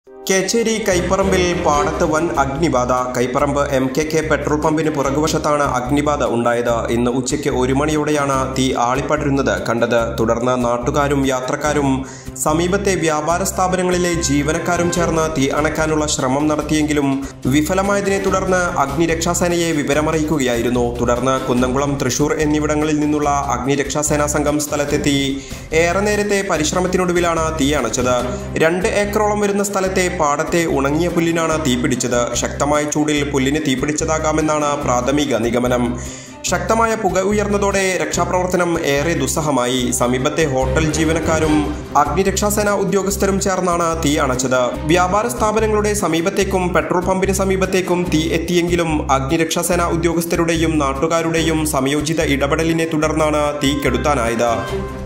കേച്ചേരി കൈപ്പറമ്പിൽ പാടത്ത് വൻ അഗ്നിബാധ Kaiparambu M K K petrol പമ്പിന് പുറകുവശത്താണ് അഗ്നിബാധ ഉണ്ടായത് ഇന്ന് ഉച്ചയ്ക്ക് ഒരു മണിയോടെയാണ് തീ ആളിപ്പടരുന്നത് കണ്ടത് തുടർന്ന് നാട്ടുകാരും യാത്രക്കാരും സമീപത്തെ വ്യാപാര സ്ഥാപനങ്ങളിലെ ജീവനക്കാരും ചേർന്ന് തീ അണയ്ക്കാനുള്ള ശ്രമം നടത്തിയെങ്കിലും വിഫലമായതിനെ തുടർന്ന് അഗ്നിരക്ഷാസേനയെ വിവരമറിയിക്കുകയായിരുന്നു തുടർന്ന് കുന്നംകുളം തൃശൂർ എന്നിവിടങ്ങളിൽ നിന്നുള്ള അഗ്നിരക്ഷാസേനാ സംഘം സ്ഥലത്തെത്തി ഏറെ നേരത്തെ പരിശ്രമത്തിനൊടുവിലാണ് തീ അണച്ചത് രണ്ട് ഏക്കറോളം വരുന്ന സ്ഥലത്തെ പാടത്തെ ഉണങ്ങിയ പുല്ലിനാണ് തീപിടിച്ചത് ശക്തമായ ചൂടിൽ പുല്ലിന് തീപിടിച്ചതാകാമെന്നാണ് പ്രാഥമിക നിഗമനം ശക്തമായ പുക ഉയർന്നതോടെ രക്ഷാപ്രവർത്തനം ഏറെ ദുസ്സഹമായി സമീപത്തെ ഹോട്ടൽ ജീവനക്കാരും അഗ്നിരക്ഷാസേന ഉദ്യോഗസ്ഥരും ചേർന്നാണ് തീ അണച്ചത് വ്യാപാര സ്ഥാപനങ്ങളുടെ സമീപത്തേക്കും പെട്രോൾ പമ്പിന് സമീപത്തേക്കും തീ എത്തിയെങ്കിലും അഗ്നിരക്ഷാസേന ഉദ്യോഗസ്ഥരുടെയും നാട്ടുകാരുടെയും സംയോജിത ഇടപെടലിനെ തുടർന്നാണ് തീ കെടുത്താനായത്